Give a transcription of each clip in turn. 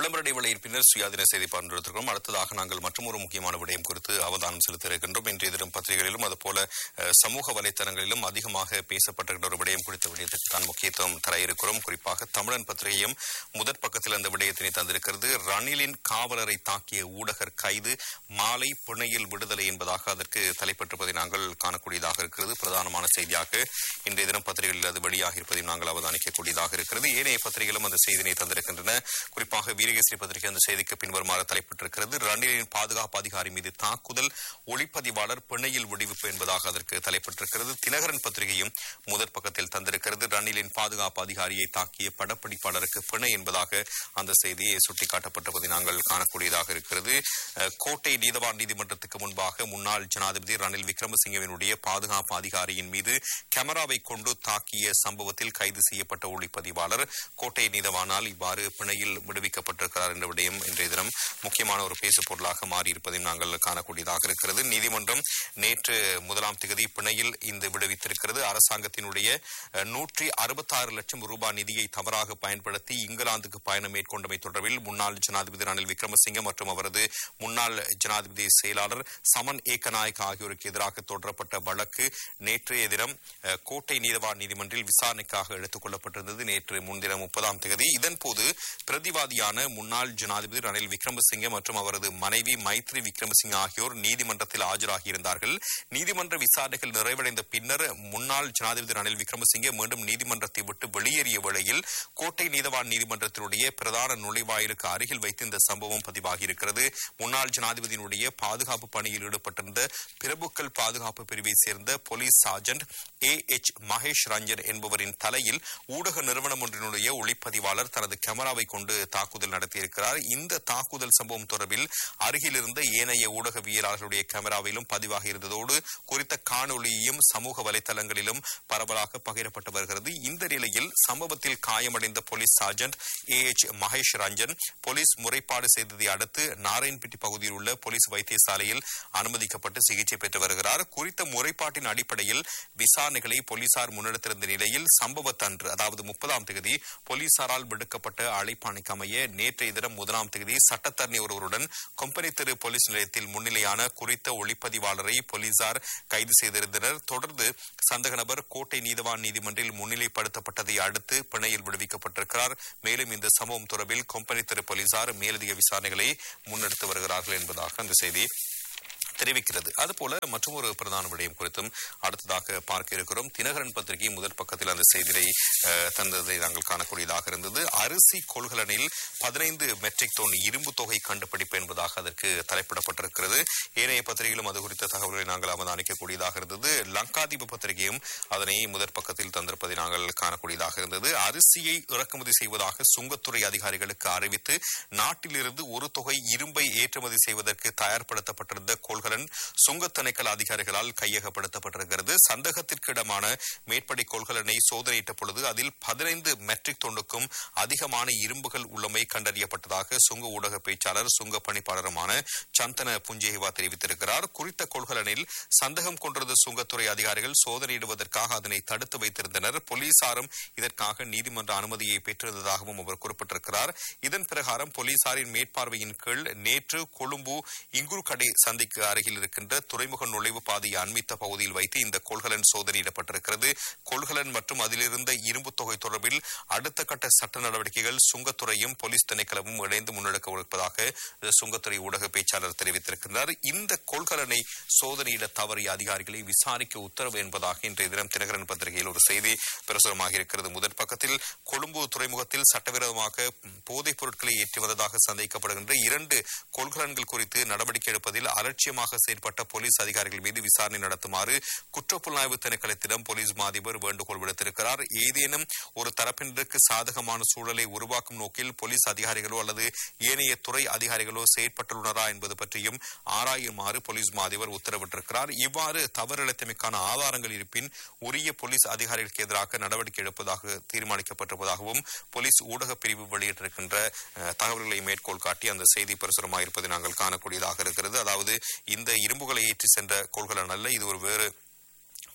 விளம்பர இடைவெளியின் பின்னர் சுயாதீன செய்தி பார்த்திருக்கிறோம் அடுத்ததாக நாங்கள் மற்றொரு முக்கியமான விடயம் குறித்து அவதானம் செலுத்த இருக்கின்றோம் இன்றைய தினம் பத்திரிகைகளிலும் அதுபோல அஹ், சமூக வலைத்தளங்களிலும் அதிகமாக பேசப்பட்டிருக்கிற ஒரு விடயம் குறித்த விடயத்திற்கு தான் முக்கியத்துவம் தர இருக்கிறோம் குறிப்பாக தமிழன் பத்திரிகையும் முதற் பக்கத்தில் அந்த விடயத்தினை தந்திருக்கிறது ரணிலின் காவலரை தாக்கிய ஊடகர் கைது மாலை பிணையில் விடுதலை என்பதாக அதற்கு தலைப்பட்டிருப்பதை நாங்கள் காணக்கூடியதாக இருக்கிறது பிரதானமான செய்தியாக இன்றைய தினம் பத்திரிகைகளில் அது வெளியாக இருப்பதையும் நாங்கள் அவதானிக்கக்கூடியதாக இருக்கிறது ஏனைய பத்திரிகைகளும் அந்த செய்தினை தந்திருக்கின்றன குறிப்பாக வீரகேசரி பத்திரிகை அந்த செய்திக்கு பின்வருமாறு தலைப்பட்டிருக்கிறது ரணிலின் பாதுகாப்பு அதிகாரி மீது தாக்குதல் ஒளிப்பதிவாளர் பிணையில் விடுவிப்பு என்பதாக அதற்கு தலைப்பட்டிருக்கிறது தினகரன் பத்திரிகையும் முதற் பக்கத்தில் தந்திருக்கிறது ரணிலின் பாதுகாப்பு அதிகாரியை தாக்கிய படப்பிடிப்பாளருக்கு பிணை என்பதாக அந்த செய்தியை சுட்டிக்காட்டப்பட்டிருப்பதை நாங்கள் காணக்கூடியதாக இருக்கிறது அஹ், கோட்டை நீதவான் நீதிமன்றத்துக்கு முன்பாக முன்னாள் ஜனாதிபதி ரணில் விக்ரமசிங்கவினுடைய பாதுகாப்பு அதிகாரியின் மீது கேமராவை கொண்டு தாக்கிய சம்பவத்தில் கைது செய்யப்பட்ட ஒளிப்பதிவாளர் கோட்டை நீதவானால் இவ்வாறு பிணையில் விடுவிக்கப்பட்டிருக்கிறார் என்ற விடயம் இன்றைய தினம் முக்கியமான ஒரு பேசு பொருளாக மாறியிருப்பதையும் நாங்கள் காணக்கூடியதாக இருக்கிறது நீதிமன்றம் நேற்று முதலாம் திகதி பிணையில் இந்த விடுவித்திருக்கிறது அரசாங்கத்தினுடைய அஹ், நூற்றி அறுபத்தாறு லட்சம் ரூபாய் நிதியை தவறாக பயன்படுத்தி இங்கிலாந்துக்கு பயணம் மேற்கொண்டமை தொடர்பில் முன்னாள் ஜனாதிபதி ரணில் விக்ரமசிங்க மற்றும் அவரது முன்னாள் ஜனாதிபதி செயலாளர் சமன் ஏக்கநாயக் ஆகியோருக்கு எதிராக தொடரப்பட்ட வழக்கு நேற்றைய தினம் அஹ், கோட்டை நீதவான் நீதிமன்றில் விசாரணைக்காக எடுத்துக் கொள்ளப்பட்டிருந்தது நேற்று முன்தினம் முப்பதாம் தேதி இதன்போது பிரதிவாதியான முன்னாள் ஜனாதிபதி ரணில் விக்ரமசிங்கே மற்றும் அவரது மனைவி மைத்ரி விக்ரமசிங்க ஆகியோர் நீதிமன்றத்தில் ஆஜராகியிருந்தார்கள் நீதிமன்ற விசாரணைகள் நிறைவடைந்த பின்னர் முன்னாள் ஜனாதிபதி ரணில் விக்ரமசிங்கே மீண்டும் நீதிமன்றத்தை விட்டு வெளியேறிய வேளையில் கோட்டை நீதவான் நீதிமன்றத்தினுடைய பிரதான நுழைவாயிலுக்கு அருகில் வைத்து இந்த சம்பவம் பதிவாகியிருக்கிறது முன்னாள் ஜனாதிபதியினுடைய பாதுகாப்பு பணியில் ஈடுபட்டிருந்த பிரபுக்கள் பாதுகாப்பு பிரிவை சேர்ந்த police sergeant A H Mahesh Ranjan என்பவரின் தலையில் ஊடக நிறுவனம் ஒன்றினுடைய ஒளிப்பதிவாளர் தனது கேமராவை கொண்டு தாக்குதல் நடத்தியிருக்கிறார் இந்த தாக்குதல் சம்பவம் தொடர்பில் அருகில் இருந்த ஏனைய ஊடகவியலாளர்களுடைய கேமராவிலும் பதிவாக இருந்ததோடு குறித்த காணொளியையும் சமூக வலைதளங்களிலும் பரவலாக பகிரப்பட்டு வருகிறது இந்த நிலையில் சம்பவத்தில் காயமடைந்த police sergeant A H Mahesh Ranjan police முறைப்பாடு செய்ததை அடுத்து நாராயண்பட்டி பகுதியில் உள்ள போலீஸ் வைத்தியசாலையில் அனுமதிக்கப்பட்டு சிகிச்சை பெற்று வருகிறார் குறித்த முறைப்பாட்டின் அடிப்படையில் விசாரணைகளை போலீசார் முன்னெடுத்திருந்த நிலையில் சம்பவத்தன்று அதாவது முப்பதாம் தேதி போலீசாரால் விடுக்கப்பட்ட அழைப்பாணைக்கு அமைய நேற்றைய தினம் முதலாம் தேதி சட்டத்தரணி ஒருவருடன் கொம்பனி தெரு போலீஸ் நிலையத்தில் முன்னிலையான குறித்த ஒளிப்பதிவாளரை போலீசார் கைது செய்திருந்தனர் தொடர்ந்து சந்தக நபர் கோட்டை நீதவான் நீதிமன்றில் முன்னிலைப்படுத்தப்பட்டதை அடுத்து பிணையில் விடுவிக்கப்பட்டிருக்கிறார் மேலும் இந்த சம்பவம் தொடர்பில் கொம்பனி தெரு போலீசார் மேலதிக விசாரணைகளை முன்னெடுத்து வருகிறார்கள் என்பதாக அந்த செய்தி தெரிவிக்கிறது அதுபோல மற்றொரு பிரதான விடயம் குறித்தும் அடுத்ததாக பார்க்க இருக்கிறோம் தினகரன் பத்திரிகை முதல் பக்கத்தில் அந்த செய்தியை அஹ், தந்ததை நாங்கள் காணக்கூடியதாக இருந்தது அரிசி கொள்கலனில் பதினைந்து மெட்ரிக் டன் இரும்பு தொகை கண்டுபிடிப்பு என்பதாக அதற்கு தலைப்பிடப்பட்டிருக்கிறது ஏனைய பத்திரிகைகளும் அது குறித்த தகவல்களை நாங்கள் அவதானிக்கக்கூடியதாக இருந்தது லங்காதீப பத்திரிகையும் அதனை முதற் பக்கத்தில் தந்திருப்பதை நாங்கள் காணக்கூடியதாக இருந்தது அரிசியை இறக்குமதி செய்வதாக சுங்கத்துறை அதிகாரிகளுக்கு அறிவித்து நாட்டிலிருந்து ஒரு தொகை இரும்பை ஏற்றுமதி செய்வதற்கு தயார்படுத்தப்பட்டிருந்த கொள்கலன் சுங்கத் திணைக்கள அதிகாரிகளால் கையகப்படுத்தப்பட்டிருக்கிறது சந்தேகத்திற்கு இடமான மேற்படி கொள்கலனை சோதனையிட்ட பொழுது அதில் பதினைந்து மெட்ரிக் தொண்டுக்கும் அதிகமான இரும்புகள் உள்ளமை கண்டறியப்பட்டதாக சுங்க ஊடக பேச்சாளர் சுங்க பணிப்பாளருமான சந்தன புஞ்சேகவா தெரிவித்திருக்கிறார் குறித்த கொள்கலனில் சந்தேகம் கொண்டிருந்த சுங்கத்துறை அதிகாரிகள் சோதனையிடுவதற்காக அதனை தடுத்து வைத்திருந்தனர் போலீசாரும் இதற்காக நீதிமன்ற அனுமதியை பெற்றிருந்ததாகவும் அவர் குறிப்பிட்டிருக்கிறார் இதன் பிரகாரம் போலீசாரின் மேற்பார்வையின் கீழ் நேற்று கொழும்பு இங்குருகடை சந்திக்கு அருகில் இருக்கின்ற துறைமுக நுழைவு பாதையை அண்மித்த பகுதியில் வைத்து இந்த கொள்கலன் சோதனையிடப்பட்டிருக்கிறது கொள்கலன் மற்றும் அதிலிருந்த இரும்பு தொகை தொடர்பில் அடுத்த கட்ட சட்ட நடவடிக்கைகள் சுங்கத்துறையும் போலீஸ் திணைக்களமும் இணைந்து முன்னெடுக்க இருப்பதாக சுங்கத்துறை ஊடக பேச்சாளர் தெரிவித்திருக்கிறார் இந்த கொள்கலனை சோதனையிட தவறிய அதிகாரிகளை விசாரிக்க உத்தரவு என்பதாக இன்றைய தினம் தினகரன் பத்திரிகையில் ஒரு செய்தி பிரசுரமாக இருக்கிறது முதற் பக்கத்தில் கொழும்பு துறைமுகத்தில் சட்டவிரோதமாக போதைப் பொருட்களை ஏற்றி வந்ததாக சந்தேகிக்கப்படுகின்ற இரண்டு கொள்கலன்கள் குறித்து நடவடிக்கை எடுப்பதில் அலட்சியமாக செயற்பட்ட போலீஸ் அதிகாரிகள் மீது விசாரணை நடத்துமாறு குற்றப்புலனாய்வு திணைக்களத்திடம் போலீஸ் மாதிபர் வேண்டுகோள் விடுத்திருக்கிறார் ஏதேனும் ஒரு தரப்பினருக்கு சாதகமான சூழலை உருவாக்கும் நோக்கில் போலீஸ் அதிகாரிகளோ அல்லது ஏனைய துறை அதிகாரிகளோ செயற்பட்டுள்ளனரா என்பது பற்றியும் ஆராயுமாறு போலீஸ் மாதிபர் உத்தரவிட்டிருக்கிறார் இவ்வாறு தவறிழைத்தமைக்கான ஆதாரங்கள் இருப்பின் உரிய போலீஸ் அதிகாரிகளுக்கு எதிராக நடவடிக்கை எடுப்பதாக தீர்மானிக்கப்பட்டிருப்பதாகவும் போலீஸ் ஊடகப் பிரிவு வெளியிட்டிருக்கின்ற அஹ், தகவல்களை மேற்கோள் காட்டி அந்த செய்தி பிரசுரமாக இருப்பதை நாங்கள் காணக்கூடியதாக இருக்கிறது அதாவது இந்த இரும்புகளை ஏற்றி சென்ற கொள்கலன் அல்ல இது ஒரு வேறு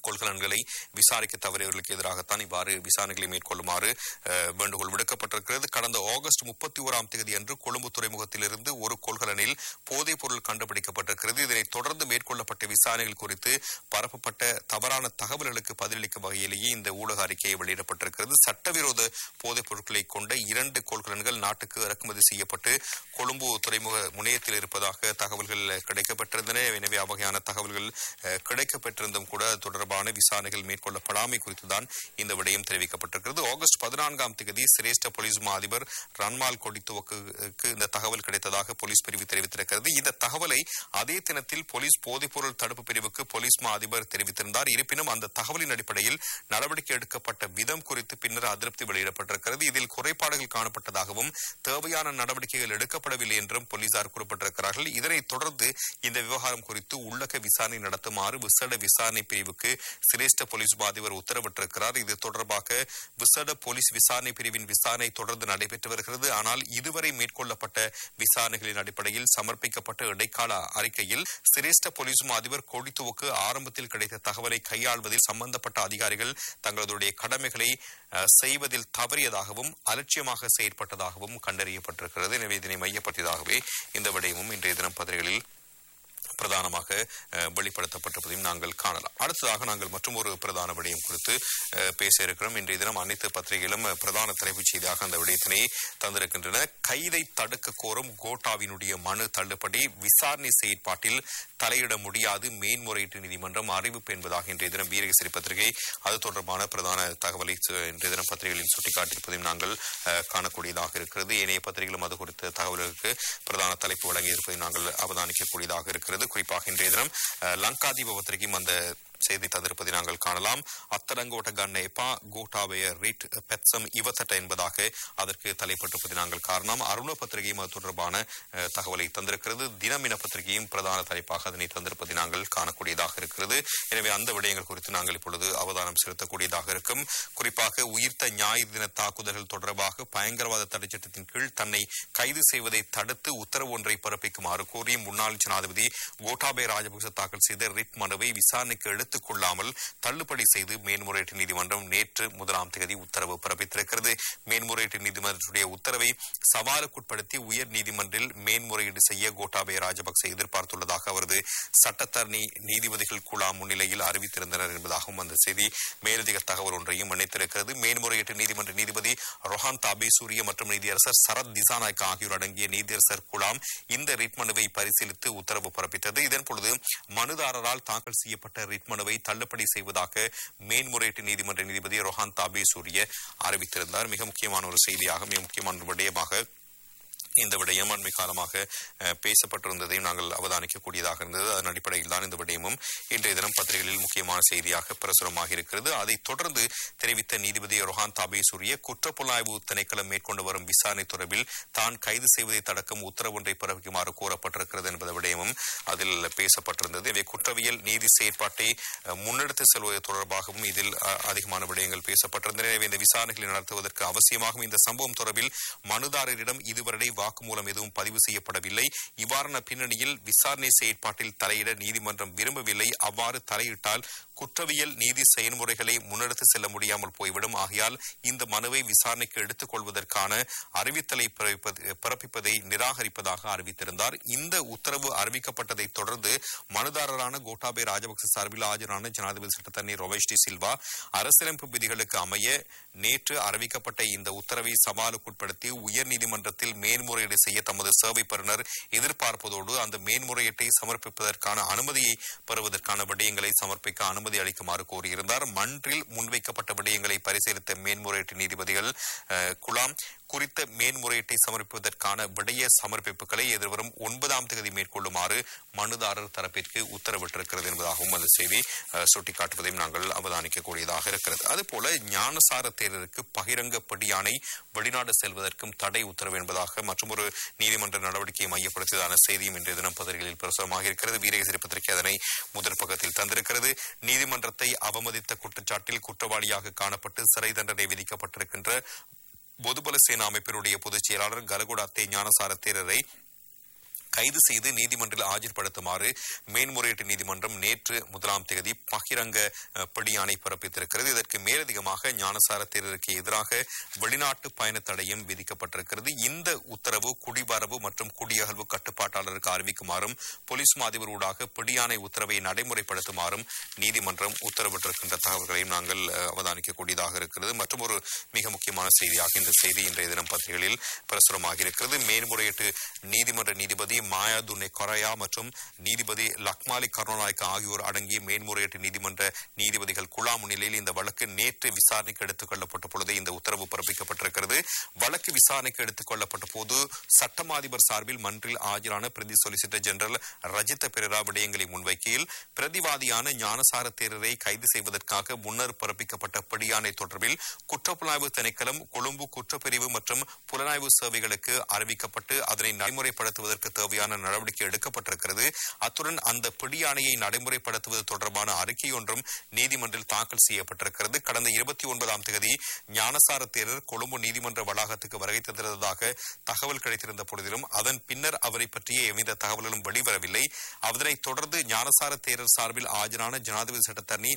கொள்கலன்களை விசாரிக்க தவறியவர்களுக்கு எதிராகத்தான் இவ்வாறு விசாரணைகளை மேற்கொள்ளுமாறு அஹ், வேண்டுகோள் விடுக்கப்பட்டிருக்கிறது கடந்த ஆகஸ்ட் முப்பத்தி ஓராம் தேதி அன்று கொழும்பு துறைமுகத்திலிருந்து ஒரு கொள்கலனில் போதைப் பொருள் கண்டுபிடிக்கப்பட்டிருக்கிறது இதனைத் தொடர்ந்து மேற்கொள்ளப்பட்ட விசாரணைகள் குறித்து பரப்பப்பட்ட தவறான தகவல்களுக்கு பதிலளிக்கும் வகையிலேயே இந்த ஊடக அறிக்கையை வெளியிடப்பட்டிருக்கிறது சட்டவிரோத போதைப் பொருட்களை கொண்ட இரண்டு கொள்கலன்கள் நாட்டுக்கு இறக்குமதி செய்யப்பட்டு கொழும்பு துறைமுக முனையத்தில் இருப்பதாக தகவல்கள் கிடைக்கப்பட்டிருந்தன எனவே அவ்வகையான தகவல்கள் அஹ், கிடைக்கப்பெற்றிருந்தும் கூட அது தொடர்பான விசாரணைகள் மேற்கொள்ளப்படாமை குறித்துதான் இந்த விடயம் தெரிவிக்கப்பட்டிருக்கிறது ஆகஸ்ட் பதினான்காம் தேதி சிரேஷ்ட போலீஸ் மா அதிபர் ரன்மால் கொடித்துவக்கு இந்த தகவல் கிடைத்ததாக போலீஸ் பிரிவு தெரிவித்திருக்கிறது இந்த தகவலை அதே தினத்தில் போலீஸ் போதைப்பொருள் தடுப்பு பிரிவுக்கு போலீஸ் மா அதிபர் தெரிவித்திருந்தார் இருப்பினும் அந்த தகவலின் அடிப்படையில் நடவடிக்கை எடுக்கப்பட்ட விதம் குறித்து பின்னர் அதிருப்தி வெளியிடப்பட்டிருக்கிறது இதில் குறைபாடுகள் காணப்பட்டதாகவும் தேவையான நடவடிக்கைகள் எடுக்கப்படவில்லை என்றும் போலீசார் குறிப்பிட்டிருக்கிறார்கள் இதனைத் தொடர்ந்து இந்த விவகாரம் குறித்து உள்ளக விசாரணை நடத்துமாறு விசேட விசாரணை பிரிவுக்கு சிரேஷ்ட போலீஸ் மா அதிபர் உத்தரவிட்டிருக்கிறார் இது தொடர்பாக விசேட போலீஸ் விசாரணை பிரிவின் விசாரணை தொடர்ந்து நடைபெற்று வருகிறது ஆனால் இதுவரை மேற்கொள்ளப்பட்ட விசாரணைகளின் அடிப்படையில் சமர்ப்பிக்கப்பட்ட இடைக்கால அறிக்கையில் சிரேஷ்ட போலீஸ் மா அதிபர் கொடித்துவுக்கு ஆரம்பத்தில் கிடைத்த தகவலை கையாள்வதில் சம்பந்தப்பட்ட அதிகாரிகள் தங்களுடைய கடமைகளை அஹ், செய்வதில் தவறியதாகவும் அலட்சியமாக செயற்பட்டதாகவும் கண்டறியப்பட்டிருக்கிறது எனவே இதனை மையப்படுத்தியதாகவே இந்த விடயமும் இன்றைய தினம் பத்திரிகைகளில் பிரதானமாக அஹ், வெளிப்படுத்தப்பட்டிருப்பதையும் நாங்கள் காணலாம் அடுத்ததாக நாங்கள் மற்றும் ஒரு பிரதான விடயம் குறித்து அஹ், பேச இருக்கிறோம் இன்றைய தினம் அனைத்து பத்திரிகைகளும் அஹ், பிரதான தலைப்புச் செய்தியாக அந்த விடயத்தினை தந்திருக்கின்றன கைதை தடுக்க கோரும் கோட்டாவினுடைய மனு தள்ளுபடி விசாரணை செயற்பாட்டில் தலையிட முடியாது மேன்முறையீட்டு நீதிமன்றம் அறிவிப்பு என்பதாக இன்றைய தினம் வீரகேசரி பத்திரிகை அது தொடர்பான பிரதான தகவலை சு- இன்றைய தினம் பத்திரிகைகளில் சுட்டிக்காட்டியிருப்பதையும் நாங்கள் அஹ், காணக்கூடியதாக இருக்கிறது ஏனைய பத்திரிகைகளும் அது குறித்த தகவல்களுக்கு பிரதான தலைப்பு வழங்கி இருப்பதை நாங்கள் அவதானிக்கக்கூடியதாக இருக்கிறது குறிப்பாக இன்றைய தினம் அஹ், லங்காதீப பத்திரிகையும் அந்த செய்தி தந்திருப்பதை நாங்கள் காணலாம் அத்தடங்கோட்ட கண்ணேப்பா கூட்டாவைய ரிட் பெட்சம் இவத்தட்ட என்பதாக அதற்கு தலைப்பட்டிருப்பதை நாங்கள் காரணம் அருண பத்திரிகையும் அது தொடர்பான அஹ், தகவலை தந்திருக்கிறது தினமின பத்திரிகையும் பிரதான தலைப்பாக அதனை தந்திருப்பதை நாங்கள் காணக்கூடியதாக இருக்கிறது எனவே அந்த விடயங்கள் குறித்து நாங்கள் இப்பொழுது அவதானம் செலுத்தக்கூடியதாக இருக்கும் குறிப்பாக உயிர்த்த ஞாயிறு தின தாக்குதல்கள் தொடர்பாக பயங்கரவாத தடைச் சட்டத்தின் கீழ் தன்னை கைது செய்வதை தடுத்து உத்தரவு ஒன்றை பிறப்பிக்குமாறு கோரி முன்னாள் ஜனாதிபதி கோட்டாபய ராஜபக்ச தாக்கல் செய்த ரிட் மனுவை விசாரணைக்கு எடுத்துக் கொள்ளாமல் தள்ளுபடி செய்து மேன்முறையீட்டு நீதிமன்றம் நேற்று முதலாம் தேதி உத்தரவு பிறப்பித்திருக்கிறது மேன்முறையீட்டு நீதிமன்றத்துடைய உத்தரவை சவாலுக்குட்படுத்தி உயர் நீதிமன்றில் மேன்முறையீடு செய்ய கோட்டாபய ராஜபக்சே எதிர்பார்த்துள்ளதாக அவரது சட்டத்தரணி நீதிபதிகள் குழா முன்னிலையில் அறிவித்திருந்தனர் என்பதாகவும் அந்த செய்தி மேலதிக தகவல் ஒன்றையும் இணைத்திருக்கிறது மேன்முறையீட்டு நீதிமன்ற நீதிபதி ரொஹான் தாபே சூரிய மற்றும் நீதியரசர் சரத் திசாநாயக் ஆகியோர் அடங்கிய நீதியரசர் குழாம் இந்த ரிட் மனுவை பரிசீலித்து உத்தரவு பிறப்பித்தது இதன் பொழுது மனுதாரரால் தாக்கல் செய்யப்பட்ட ரிட் மனுவை தள்ளுபடி செய்வதாக மேன்முறையீட்டு நீதிமன்ற நீதிபதி ரொஹான் தாபே சூரிய அறிவித்திருந்தார் மிக முக்கியமான ஒரு செய்தியாக மிக முக்கியமான ஒரு விடயமாக இந்த விடயம் அண்மை காலமாக அஹ், பேசப்பட்டிருந்ததையும் நாங்கள் அவதானிக்கக்கூடியதாக இருந்தது அதன் அடிப்படையில் தான் இந்த விடயமும் இன்றைய தினம் பத்திரிகைகளில் முக்கியமான செய்தியாக பிரசுரமாக இருக்கிறது அதைத் தொடர்ந்து தெரிவித்த நீதிபதி ரொஹான் தாபேசூரிய குற்றப்புலனாய்வு திணைக்களம் மேற்கொண்டு வரும் விசாரணை தொடர்பில் தான் கைது செய்வதை தடுக்கும் உத்தரவு ஒன்றை பிறப்பிக்குமாறு கோரப்பட்டிருக்கிறது என்பது விடயமும் அதில் பேசப்பட்டிருந்தது இவை குற்றவியல் நீதி செயற்பாட்டை அஹ், முன்னெடுத்து செல்வது தொடர்பாகவும் இதில் அஹ், அதிகமான விடயங்கள் பேசப்பட்டிருந்தன எனவே இந்த விசாரணைகளை நடத்துவதற்கு அவசியமாகும் இந்த சம்பவம் தொடர்பில் மனுதாரரிடம் இதுவரை வாக்குமூலம் எதுவும் பதிவு செய்யப்படவில்லை இவ்வாறான பின்னணியில் விசாரணை செயற்பாட்டில் தலையிட நீதிமன்றம் விரும்பவில்லை அவ்வாறு தலையிட்டால் குற்றவியல் நீதி செயல்முறைகளை முன்னெடுத்து செல்ல முடியாமல் போய்விடும் ஆகையால் இந்த மனுவை விசாரணைக்கு எடுத்துக் கொள்வதற்கான அறிவித்தலை பிறப்பிப்பது- பிறப்பிப்பதை நிராகரிப்பதாக அறிவித்திருந்தார் இந்த உத்தரவு அறிவிக்கப்பட்டதை தொடர்ந்து மனுதாரரான கோட்டாபே ராஜபக்ச சார்பில் ஆஜரான ஜனாதிபதி சட்டத்தண்ணி ரொமேஷ் டி சில்வா அரசியலமைப்பு விதிகளுக்கு அமைய நேற்று அறிவிக்கப்பட்ட இந்த உத்தரவை சவாலுக்குட்படுத்தி உயர்நீதிமன்றத்தில் மேன்முறையீடு செய்ய தமது சேவை பெறுநர் எதிர்பார்ப்பதோடு அந்த மேன்முறையீட்டை சமர்ப்பிப்பதற்கான அனுமதியை பெறுவதற்கான விடயங்களை சமர்ப்பிக்க அனுமதி அளிக்குமாறு கோரியிருந்தார் மன்றில் முன்வைக்கப்பட்ட விடயங்களை பரிசீலித்த மேன்முறையீட்டு நீதிபதிகள் அஹ், குலாம் குறித்த மேன்முறையீட்டை சமர்ப்பிப்பதற்கான விடய சமர்ப்பிப்புகளை எதிர்வரும் ஒன்பதாம் தேதி மேற்கொள்ளுமாறு மனுதாரர் தரப்பிற்கு உத்தரவிட்டிருக்கிறது என்பதாகவும் அந்த செய்தி அஹ், சுட்டிக்காட்டுவதையும் நாங்கள் அவதானிக்கக்கூடியதாக இருக்கிறது அதுபோல ஞானசார தேரருக்கு பகிரங்க படியானை வெளிநாடு செல்வதற்கும் தடை உத்தரவு என்பதாக மற்றும் ஒரு நீதிமன்ற நடவடிக்கையை மையப்படுத்தியதான செய்தியும் இன்றைய தினம் பத்திரிகையில் பிரசுரமாக இருக்கிறது வீரகேசரி பத்திரிகை அதனை முதற் பக்கத்தில் தந்திருக்கிறது நீதிமன்றத்தை அவமதித்த குற்றச்சாட்டில் குற்றவாளியாக காணப்பட்டு சிறை தண்டனை விதிக்கப்பட்டிருக்கின்ற பொதுபல சேனா அமைப்பினுடைய பொதுச் செயலாளர் கலகுடா தே ஞானசார தேரரை கைது செய்து நீதிமன்றில் ஆஜர்படுத்துமாறு மேன்முறையீட்டு நீதிமன்றம் நேற்று முதலாம் தேதி பகிரங்க அஹ், பிடியாணை பிறப்பித்திருக்கிறது இதற்கு மேலதிகமாக ஞானசார தேரருக்கு எதிராக வெளிநாட்டு பயண தடையும் விதிக்கப்பட்டிருக்கிறது இந்த உத்தரவு குடிவரவு மற்றும் குடியகழ்வு கட்டுப்பாட்டாளருக்கு அறிவிக்குமாறும் போலீஸ் மாதிபர் ஊடாக பிடியாணை உத்தரவை நடைமுறைப்படுத்துமாறும் நீதிமன்றம் உத்தரவிட்டிருக்கின்ற தகவல்களையும் நாங்கள் அஹ், அவதானிக்கக்கூடியதாக இருக்கிறது மற்றும் ஒரு மிக முக்கியமான செய்தியாக இந்த செய்தி இன்றைய தினம் பத்திரிகைகளில் பிரசுரமாக இருக்கிறது மேன்முறையீட்டு நீதிமன்ற நீதிபதி மாயாதுனை கொரையா மற்றும் நீதிபதி லக்மாலி கருணாநாயக்க ஆகியோர் அடங்கிய மேன்முறையீட்டு நீதிமன்ற நீதிபதிகள் குழா முன்னிலையில் இந்த வழக்கு நேற்று விசாரணைக்கு எடுத்துக் கொள்ளப்பட்ட பொழுது இந்த உத்தரவு பிறப்பிக்கப்பட்டிருக்கிறது வழக்கு விசாரணைக்கு எடுத்துக் கொள்ளப்பட்ட போது சட்டமாதிபர் சார்பில் மன்றில் ஆஜரான பிரதி சொலிசிட்டர் ஜெனரல் ரஜித பெரேரா விடயங்களை முன்வைக்கையில் பிரதிவாதியான ஞானசார தேரரை கைது செய்வதற்காக முன்னர் பிறப்பிக்கப்பட்ட பிடியாணை தொடர்பில் குற்றப்புலனாய்வு திணைக்களம் கொழும்பு குற்றப்பிரிவு மற்றும் புலனாய்வு சேவைகளுக்கு அறிவிக்கப்பட்டு அதனை நடைமுறைப்படுத்துவதற்கு தேவையான நடவடிக்கை எடுக்கப்பட்டிருக்கிறது அத்துடன் அந்த பிடியாணையை நடைமுறைப்படுத்துவது தொடர்பான அறிக்கை ஒன்றும் நீதிமன்றில் தாக்கல் செய்யப்பட்டிருக்கிறது கடந்த இருபத்தி ஒன்பதாம் தேதி ஞானசார தேரர் கொழும்பு நீதிமன்ற வளாகத்துக்கு வருகை தந்திருந்ததாக தகவல் கிடைத்திருந்த பொழுதிலும் அதன் பின்னர் அவரை பற்றிய எவ்வித தகவல்களும் வெளிவரவில்லை அதனைத் தொடர்ந்து ஞானசார தேரர் சார்பில் ஆஜரான ஜனாதிபதி சட்டத்தரணி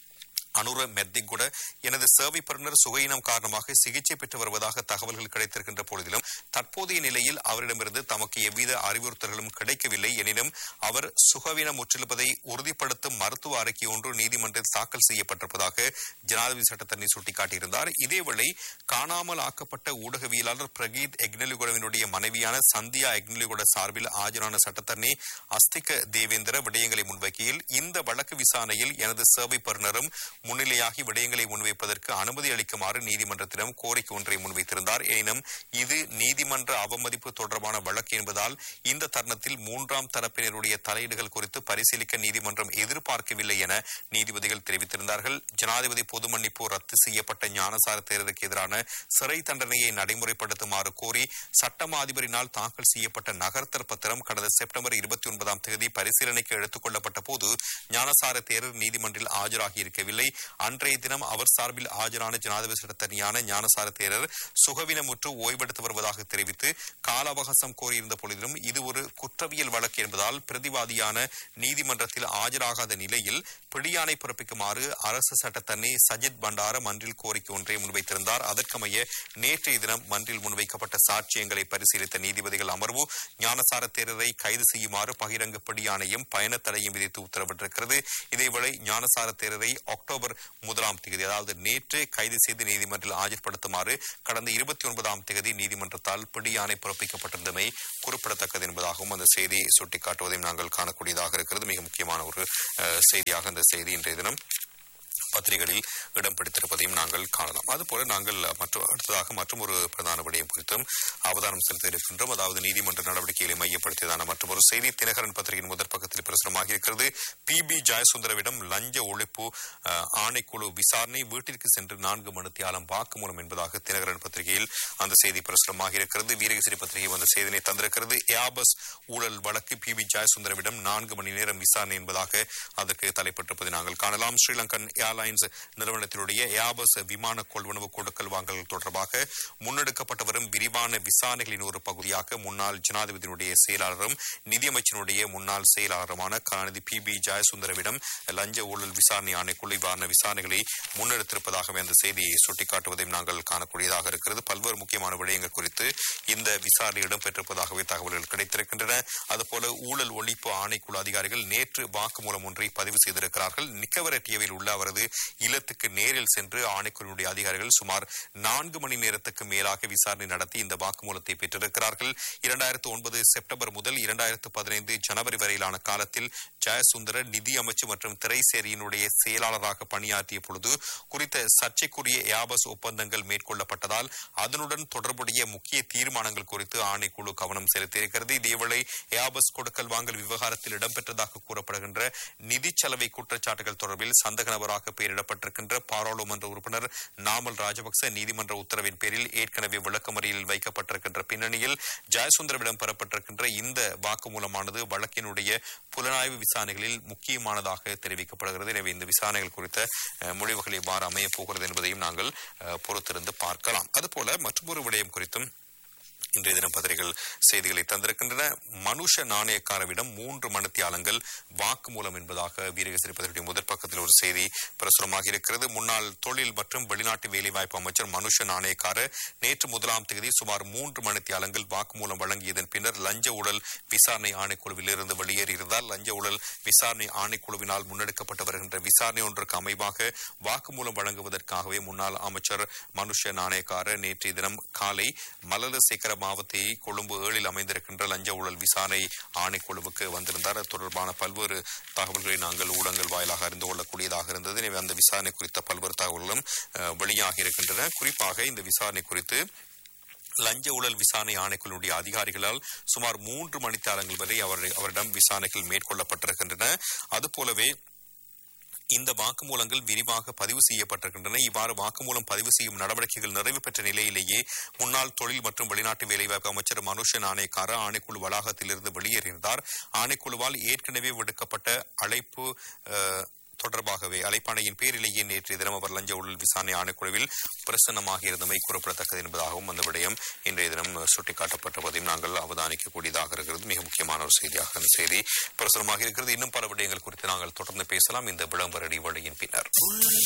அனுர மெத்திகுட எனது சேவை பெறுநர் சுகையினம் காரணமாக சிகிச்சை பெற்று வருவதாக தகவல்கள் கிடைத்திருக்கின்ற பொழுதிலும் தற்போதைய நிலையில் அவரிடமிருந்து தமக்கு எவ்வித அறிவுறுத்தல்களும் கிடைக்கவில்லை எனினும் அவர் சுகவீனம் முற்றிருப்பதை உறுதிப்படுத்தும் மருத்துவ அறிக்கை ஒன்று நீதிமன்றில் தாக்கல் செய்யப்பட்டிருப்பதாக ஜனாதிபதி சட்டத்தரணி சுட்டிக்காட்டியிருந்தார் இதேவேளை காணாமல் ஆக்கப்பட்ட ஊடகவியலாளர் பிரகீத் எக்னலிகுடவினுடைய மனைவியான சந்தியா எக்னலிகுட சார்பில் ஆஜரான சட்டத்தரணி அஸ்திக தேவேந்திர விடயங்களை முன்வைக்கையில் இந்த வழக்கு விசாரணையில் எனது சேவை பெறுநரும் முன்னிலையாகி விடயங்களை முன்வைப்பதற்கு அனுமதி அளிக்குமாறு நீதிமன்றத்திடம் கோரிக்கை ஒன்றை முன்வைத்திருந்தார் எனினும் இது நீதிமன்ற அவமதிப்பு தொடர்பான வழக்கு என்பதால் இந்த தருணத்தில் மூன்றாம் தரப்பினருடைய தலையீடுகள் குறித்து பரிசீலிக்க நீதிமன்றம் எதிர்பார்க்கவில்லை என நீதிபதிகள் தெரிவித்திருந்தார்கள் ஜனாதிபதி பொது மன்னிப்பு ரத்து செய்யப்பட்ட ஞானசார தேரருக்கு எதிரான சிறை தண்டனையை நடைமுறைப்படுத்துமாறு கோரி சட்டமா அதிபரினால் தாக்கல் செய்யப்பட்ட நகர்த்தர் பத்திரம் கடந்த செப்டம்பர் இருபத்தி ஒன்பதாம் தேதி பரிசீலனைக்கு எடுத்துக் கொள்ளப்பட்ட போது ஞானசார தேரர் நீதிமன்றில் ஆஜராகி இருக்கவில்லை அன்றைய தினம் அவர் சார்பில் ஆஜரான ஜனாதிபதி சட்டத்தனியான ஞானசார தேரர் சுகவீனமுற்று ஓய்வெடுத்து வருவதாக தெரிவித்து கால அவகாசம் கோரியிருந்த பொழுதிலும் இது ஒரு குற்றவியல் வழக்கு என்பதால் பிரதிவாதியான நீதிமன்றத்தில் ஆஜராகாத நிலையில் பிடியாணை பிறப்பிக்குமாறு அரசு சட்டத்தண்ணி சஜித் பண்டார மன்றில் கோரிக்கை ஒன்றை முன்வைத்திருந்தார் அதற்கமைய நேற்றைய தினம் மன்றில் முன்வைக்கப்பட்ட சாட்சியங்களை பரிசீலித்த நீதிபதிகள் அமர்வு ஞானசார தேரரை கைது செய்யுமாறு பகிரங்க பிடியாணையும் பயண தடையும் விதித்து உத்தரவிட்டிருக்கிறது இதேவேளை ஞானசார தேரரை அக்டோபர் முதலாம் தேதி அதாவது நேற்று கைது செய்து நீதிமன்றில் ஆஜர்படுத்துமாறு கடந்த இருபத்தி ஒன்பதாம் தேதி நீதிமன்றத்தால் பிடியாணை பிறப்பிக்கப்பட்டிருந்தமை குறிப்பிடத்தக்கது என்பதாகவும் அந்த செய்தி சுட்டிக்காட்டுவதையும் நாங்கள் காணக்கூடியதாக இருக்கிறது மிக முக்கியமான ஒரு அஹ், செய்தியாக அந்த செய்தி இன்றைய தினம் பத்திரிகைகளில் இடம் பிடித்திருப்பதையும் நாங்கள் காணலாம் அதுபோல நாங்கள் மற்ற அடுத்ததாக மற்றும் ஒரு பிரதான விடயம் குறித்தும் அவதானம் செலுத்த இருக்கின்றோம் அதாவது நீதிமன்ற நடவடிக்கைகளை மையப்படுத்தியதான மற்றும் ஒரு செய்தி தினகரன் பத்திரிகையின் முதற் பக்கத்தில் பிரசுரமாக இருக்கிறது பி பி ஜெயசுந்தரவிடம் லஞ்ச ஒழிப்பு அஹ், ஆணைக்குழு விசாரணை வீட்டிற்கு சென்று நான்கு மணித்தியாலம் வாக்குமூலம் என்பதாக தினகரன் பத்திரிகையில் அந்த செய்தி பிரசுரமாக இருக்கிறது வீரகேசரி பத்திரிகை அந்த செய்தினை தந்திருக்கிறது ஏபஸ் ஊழல் வழக்கு பி பி ஜெயசுந்தரவிடம் நான்கு மணி நேரம் விசாரணை என்பதாக அதற்கு தலைப்பட்டிருப்பதை நாங்கள் காணலாம் ஸ்ரீலங்கன் ஏர்லைன்ஸ் நிறுவனத்தினுடைய ஏபஸ் விமான கொள்வனவு கொடுக்கல் வாங்கல் தொடர்பாக முன்னெடுக்கப்பட்டு வரும் விரிவான விசாரணைகளின் ஒரு பகுதியாக முன்னாள் ஜனாதிபதியினுடைய செயலாளரும் நிதியமைச்சருடைய முன்னாள் செயலாளருமான கலாநிதி பி பி ஜெயசுந்தரவிடம் லஞ்ச ஊழல் விசாரணை ஆணைக்குழு இவ்வாறான விசாரணைகளை முன்னெடுத்திருப்பதாகவே அந்த செய்தியை சுட்டிக்காட்டுவதையும் நாங்கள் காணக்கூடியதாக இருக்கிறது பல்வேறு முக்கியமான விடயங்கள் குறித்து இந்த விசாரணை இடம்பெற்றிருப்பதாகவே தகவல்கள் கிடைத்திருக்கின்றன அதுபோல ஊழல் ஒழிப்பு ஆணைக்குழு அதிகாரிகள் நேற்று வாக்குமூலம் ஒன்றை பதிவு செய்திருக்கிறார்கள் நிக்கவரட்டியவில் உள்ள அவரது இல்லத்துக்கு நேரில் சென்று ஆணைக்குழுவுடைய அதிகாரிகள் சுமார் நான்கு மணி நேரத்துக்கு மேலாக விசாரணை நடத்தி இந்த வாக்குமூலத்தை பெற்றிருக்கிறார்கள் இரண்டாயிரத்து ஒன்பது செப்டம்பர் முதல் இரண்டாயிரத்து பதினைந்து ஜனவரி வரையிலான காலத்தில் ஜெயசுந்தர நிதி அமைச்சு மற்றும் திரைசேரியினுடைய செயலாளராக பணியாற்றிய பொழுது குறித்த சர்ச்சைக்குரிய யாபஸ் ஒப்பந்தங்கள் மேற்கொள்ளப்பட்டதால் அதனுடன் தொடர்புடைய முக்கிய தீர்மானங்கள் குறித்து ஆணைக்குழு கவனம் செலுத்தியிருக்கிறது இதேவேளை யாபஸ் கொடுக்கல் வாங்கல் விவகாரத்தில் இடம்பெற்றதாக கூறப்படுகின்ற நிதி செலவை குற்றச்சாட்டுகள் தொடர்பில் சந்தக நபராக பெயரிடப்பட்டிருக்கின்ற பாராளுமன்ற உறுப்பினர் நாமல் ராஜபக்ச நீதிமன்ற உத்தரவின் பேரில் ஏற்கனவே விளக்கமறியலில் வைக்கப்பட்டிருக்கின்ற பின்னணியில் ஜெயசுந்தரவிடம் பெறப்பட்டிருக்கின்ற இந்த வாக்குமூலமானது வழக்கினுடைய புலனாய்வு விசாரணைகளில் முக்கியமானதாக தெரிவிக்கப்படுகிறது எனவே இந்த விசாரணைகள் குறித்த அஹ், முடிவுகள் எவ்வாறு அமையப் போகிறது என்பதையும் நாங்கள் அஹ், பொறுத்திருந்து பார்க்கலாம் அதுபோல மற்றொரு விடயம் குறித்தும் இன்றைய தினம் பத்திரிகைகள் செய்திகளை தந்திருக்கின்றன மனுஷ நாணயக்காரவிடம் மூன்று மணித்தியாலங்கள் வாக்குமூலம் என்பதாக வீரகேசரி பத்திரிகை முதற் பக்கத்தில் ஒரு செய்தி பிரசுரமாக இருக்கிறது முன்னாள் தொழில் மற்றும் வெளிநாட்டு வேலைவாய்ப்பு அமைச்சர் மனுஷ நாணயக்கார நேற்று முதலாம் தேதி சுமார் மூன்று மணித்தியாலங்கள் வாக்குமூலம் வழங்கியதன் பின்னர் லஞ்ச ஊழல் விசாரணை ஆணைக்குழுவில் இருந்து வெளியேறியிருந்தார் லஞ்ச ஊழல் விசாரணை ஆணைக்குழுவினால் முன்னெடுக்கப்பட்டு வருகின்ற விசாரணை ஒன்றுக்கு அமைவாக வாக்குமூலம் வழங்குவதற்காகவே முன்னாள் அமைச்சர் மனுஷ நாணயக்கார நேற்றைய தினம் காலை மலலசேகர மாவத்தை கொழும்பு ஏழில் அமைந்திருக்கின்ற லஞ்ச ஊழல் விசாரணை ஆணைக்குழுவுக்கு வந்திருந்தார் அது தொடர்பான பல்வேறு தகவல்களை நாங்கள் ஊடகங்கள் வாயிலாக அறிந்து கொள்ளக்கூடியதாக இருந்தது எனவே அந்த விசாரணை குறித்த பல்வேறு தகவல்களும் அஹ், வெளியாகி இருக்கின்றன குறிப்பாக இந்த விசாரணை குறித்து லஞ்ச ஊழல் விசாரணை ஆணைக்குழுடைய அதிகாரிகளால் சுமார் மூன்று மணித்தாரங்கள் வரை அவர் அவரிடம் விசாரணைகள் மேற்கொள்ளப்பட்டிருக்கின்றன அதுபோலவே இந்த வாக்குமூலங்கள் விரிவாக பதிவு செய்யப்பட்டிருக்கின்றன இவ்வாறு வாக்குமூலம் பதிவு செய்யும் நடவடிக்கைகள் நிறைவு பெற்ற நிலையிலேயே முன்னாள் தொழில் மற்றும் வெளிநாட்டு வேலைவாய்ப்பு அமைச்சர் மனுஷ நாணயக்கார ஆணைக்குழு வளாகத்திலிருந்து வெளியேறியிருந்தார் ஆணைக்குழுவால் ஏற்கனவே விடுக்கப்பட்ட அழைப்பு அஹ், தொடர்பாகவே அழைப்பாணையின் பேரிலேயே நேற்றைய தினம் அவர் லஞ்ச ஊழல் விசாரணை ஆணைக்குழுவில் பிரசன்னமாக இருந்தமை குறிப்பிடத்தக்கது என்பதாகவும் அந்த விடயம் இன்றைய தினம் சுட்டிக்காட்டப்பட்டதையும் நாங்கள் அவதானிக்கக்கூடியதாக இருக்கிறது மிக முக்கியமான ஒரு செய்தியாக அந்த செய்தி பிரசுரமாக இருக்கிறது இன்னும் பல விடயங்கள் குறித்து நாங்கள் தொடர்ந்து பேசலாம் இந்த விளம்பர இடைவெளியின் பின்னர்